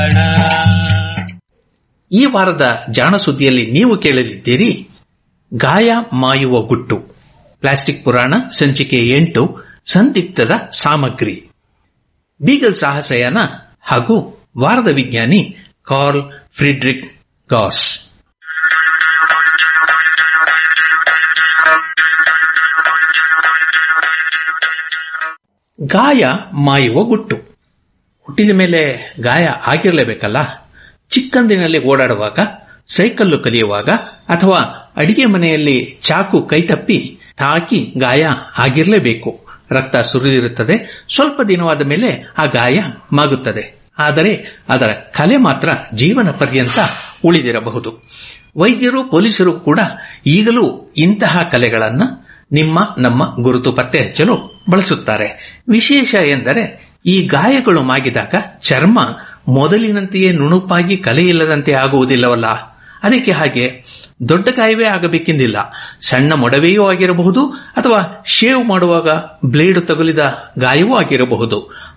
ಈ ವಾರದ ಜಾಣ ಸುದ್ದಿಯಲ್ಲಿ ನೀವು ಕೇಳಲಿದ್ದೀರಿ ಗಾಯ ಮಾಯುವ ಗುಟ್ಟು ಪ್ಲಾಸ್ಟಿಕ್ ಪುರಾಣ ಸಂಚಿಕೆ ಎಂಟು ಸಂದಿಗ್ಧದ ಸಾಮಗ್ರಿ ಬೀಗಲ್ ಸಾಹಸಯಾನ ಹಾಗೂ ವಾರದ ವಿಜ್ಞಾನಿ ಕಾರ್ಲ್ ಫ್ರಿಡ್ರಿಕ್ ಗಾಸ್ ಗಾಯ ಮಾಯುವ ಗುಟ್ಟು ಹುಟ್ಟಿದ ಮೇಲೆ ಗಾಯ ಆಗಿರಲೇಬೇಕಲ್ಲ ಚಿಕ್ಕಂದಿನಲ್ಲಿ ಓಡಾಡುವಾಗ ಸೈಕಲ್ಲು ಕಲಿಯುವಾಗ ಅಥವಾ ಅಡಿಗೆ ಮನೆಯಲ್ಲಿ ಚಾಕು ಕೈತಪ್ಪಿ ತಾಕಿ ಗಾಯ ಆಗಿರಲೇಬೇಕು ರಕ್ತ ಸುರಿದಿರುತ್ತದೆ ಸ್ವಲ್ಪ ದಿನವಾದ ಮೇಲೆ ಆ ಗಾಯ ಮಾಗುತ್ತದೆ ಆದರೆ ಅದರ ಕಲೆ ಮಾತ್ರ ಜೀವನ ಪರ್ಯಂತ ಉಳಿದಿರಬಹುದು ವೈದ್ಯರು ಪೊಲೀಸರು ಕೂಡ ಈಗಲೂ ಇಂತಹ ಕಲೆಗಳನ್ನು ನಿಮ್ಮ ನಮ್ಮ ಗುರುತು ಪತ್ತೆ ಹಚ್ಚಲು ಬಳಸುತ್ತಾರೆ ವಿಶೇಷ ಎಂದರೆ ಈ ಗಾಯಗಳು ಮಾಗಿದಾಗ ಚರ್ಮ ಮೊದಲಿನಂತೆಯೇ ನುಣುಪಾಗಿ ಕಲೆಯಿಲ್ಲದಂತೆ ಆಗುವುದಿಲ್ಲವಲ್ಲ ಅದಕ್ಕೆ ಹಾಗೆ ದೊಡ್ಡ ಗಾಯವೇ ಆಗಬೇಕೆಂದಿಲ್ಲ ಸಣ್ಣ ಮೊಡವೆಯೂ ಆಗಿರಬಹುದು ಅಥವಾ ಶೇವ್ ಮಾಡುವಾಗ ಬ್ಲೇಡ್ ತಗುಲಿದ ಗಾಯವೂ ಆಗಿರಬಹುದು